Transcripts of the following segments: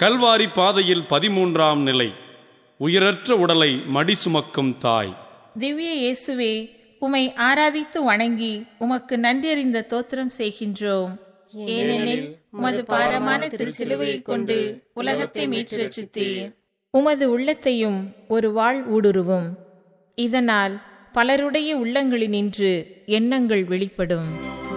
கல்வாரி பாதையில் பதிமூன்றாம் நிலை உயிரற்ற உடலை மடி சுமக்கும் தாய் திவ்ய இயேசுவே உமை ஆராதித்து வணங்கி உமக்கு நன்றியறிந்த தோத்திரம் செய்கின்றோம் ஏனெனில் உமது பாரமான திருச்சிலுவையை கொண்டு உலகத்தை மீட்டு ரட்சித்தீர் உமது உள்ளத்தையும் ஒரு வாழ் ஊடுருவும் இதனால் பலருடைய உள்ளங்களினின்று எண்ணங்கள் வெளிப்படும்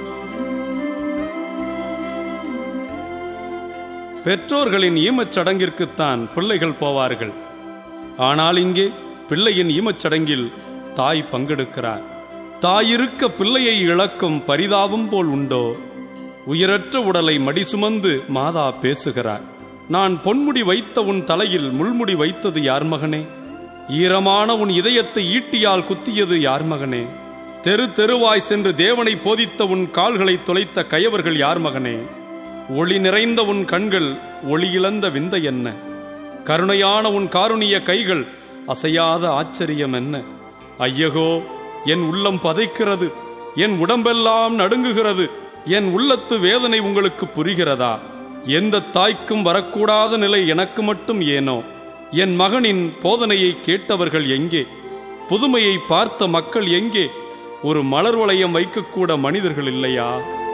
பெற்றோர்களின் ஈமச் சடங்கிற்குத்தான் பிள்ளைகள் போவார்கள் ஆனால் இங்கே பிள்ளையின் ஈமச் சடங்கில் தாய் பங்கெடுக்கிறார் தாயிருக்க பிள்ளையை இழக்கும் பரிதாபம் போல் உண்டோ உயிரற்ற உடலை மடி சுமந்து மாதா பேசுகிறார் நான் பொன்முடி வைத்த உன் தலையில் முள்முடி வைத்தது யார் மகனே ஈரமான உன் இதயத்தை ஈட்டியால் குத்தியது யார் மகனே தெரு தெருவாய் சென்று தேவனை போதித்த உன் கால்களை தொலைத்த கயவர்கள் யார் மகனே ஒளி நிறைந்த உன் கண்கள் ஒளியிழந்த விந்தை என்ன கருணையான உன் காருணிய கைகள் அசையாத ஆச்சரியம் என்ன ஐயகோ என் உள்ளம் பதைக்கிறது என் உடம்பெல்லாம் நடுங்குகிறது என் உள்ளத்து வேதனை உங்களுக்கு புரிகிறதா எந்த தாய்க்கும் வரக்கூடாத நிலை எனக்கு மட்டும் ஏனோ என் மகனின் போதனையை கேட்டவர்கள் எங்கே புதுமையை பார்த்த மக்கள் எங்கே ஒரு மலர் வளையம் வைக்கக்கூட மனிதர்கள் இல்லையா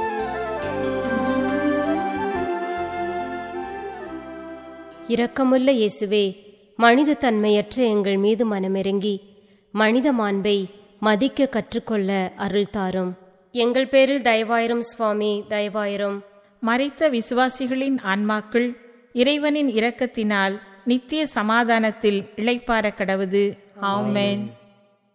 இரக்கமுள்ள இயேசுவே மனித தன்மையற்ற எங்கள் மீது மனமிறங்கி மனித மாண்பை மதிக்க கற்றுக்கொள்ள அருள் தாரும் எங்கள் பேரில் தயவாயிரும் சுவாமி தயவாயிரும் மறைத்த விசுவாசிகளின் ஆன்மாக்கள் இறைவனின் இரக்கத்தினால் நித்திய சமாதானத்தில் இளைப்பார கடவுது ஆமென்